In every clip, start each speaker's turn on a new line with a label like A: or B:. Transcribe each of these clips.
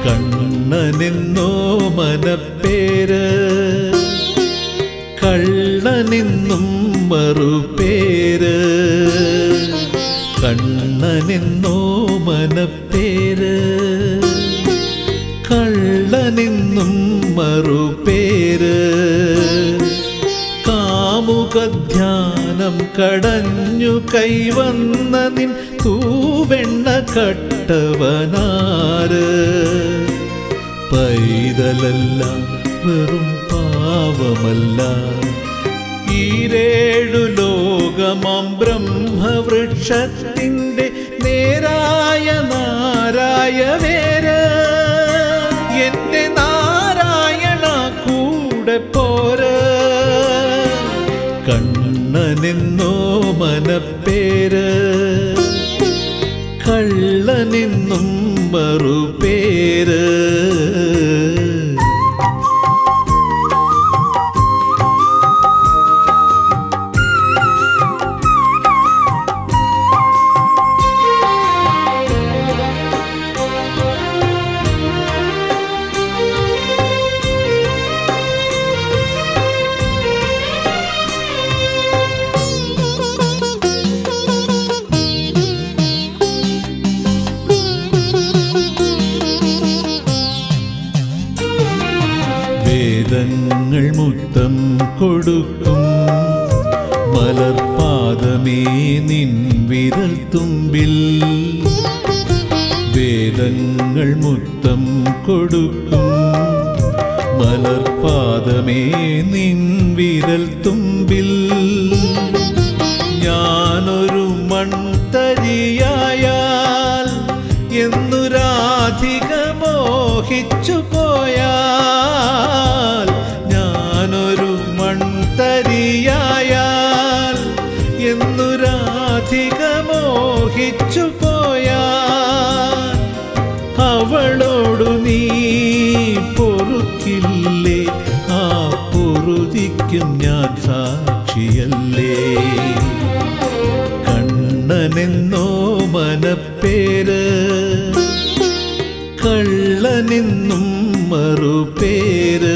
A: കണ്ണനെന്നോ മനപ്പേര് കള്ളനെന്നും മറുപേര് കണ്ണനെന്നോ മനപ്പേര് കള്ളനെന്നും മറുപേര് കാമുകധ്യാനം കടഞ്ഞു കൈവന്ന നിൻ തൂവെണ്ണ കട്ടവനാര് പൈതലല്ല വെറും പാവമല്ല ഈരേഴു ലോകമാം ബ്രഹ്മവൃക്ഷത്തിൻ്റെ നേരായ നാരായ വേര് എന്റെ നാരായണ കൂടെ പോര് കണ്ണനെന്നോ മനപ്പേര് കള്ളനെന്നും മറുപേര് വേദങ്ങൾ മുത്തം കൊടുക്കും മലർപാദമേ നിൻ വിരൽ തുമ്പിൽ വേദങ്ങൾ മുത്തം കൊടുക്കും മലർപാദമേ നിൻ വിരൽ തുമ്പിൽ ഞാനൊരു മൺതരിയായാൽ എന്നു രാധിക മോഹിച്ചു പോയാൽ ഞാനൊരു മൺതരിയായാൽ എന്നു രാധിക മോഹിച്ചു പോയാൽ അവളോടു നീ പൊറുക്കില്ലേ ആ പൊറുതിക്കും ഞാൻ സാക്ഷിയല്ലേ കണ്ണനെന്നോ മനപ്പേര് കള്ളനെന്നും മറുപേര്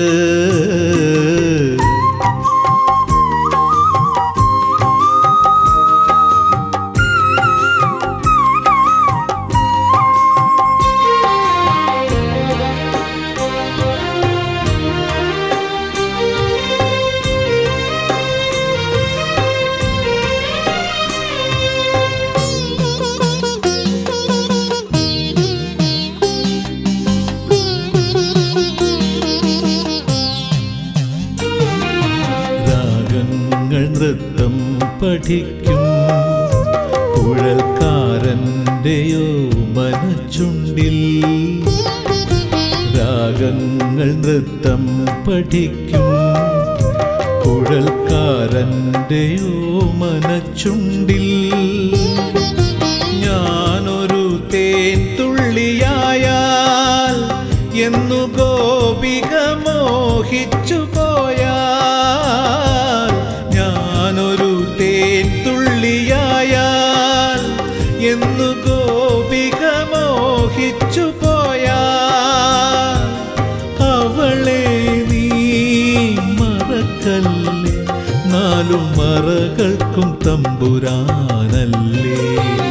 A: രാഗങ്ങൾ നൃത്തം പഠിക്കും കുഴൽക്കാരൻ്റെയോ മനച്ചുണ്ടിൽ രാഗങ്ങൾ നൃത്തം പഠിക്കും കുഴൽക്കാരൻ്റെയോ മനച്ചുണ്ടിൽ ഞാനൊരു തേൻ തുള്ളിയായാൽ എന്നു ഗോപിക മോഹിച്ചു പോയാൽ ഞാനൊരു തേൻ തുള്ളിയായാൽ എന്നു ഗോപിക മോഹിച്ചു പോയാൽ അവളെ നീ മറക്കല്ലേ നാലു മറകൾക്കും തമ്പുരാനല്ലേ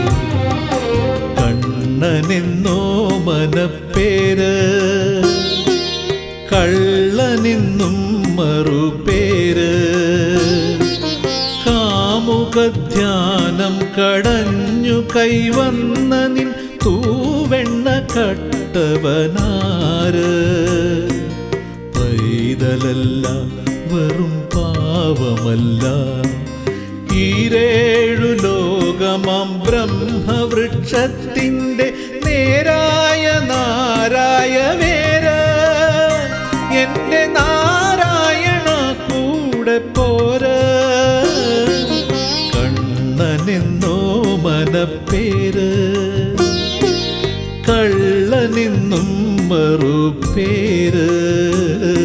A: കണ്ണനെന്നോ മനപ്പേര് കള്ളനെന്നും മറുപേര് കാമുകധ്യാനം കടഞ്ഞു കൈവന്ന നിൻ തൂവെണ്ണ കട്ടവനാര് പൈതലല്ല വെറും പാവമല്ല ഈരേഴു ലോകമാം ബ്രഹ്മവൃക്ഷത്തിൻ്റെ നേരായ നാരായ വേര് എന്റെ നാരായണ കൂടെ പോര് കണ്ണനെന്നോ മനപ്പേര് കള്ളനെന്നും മറുപേര്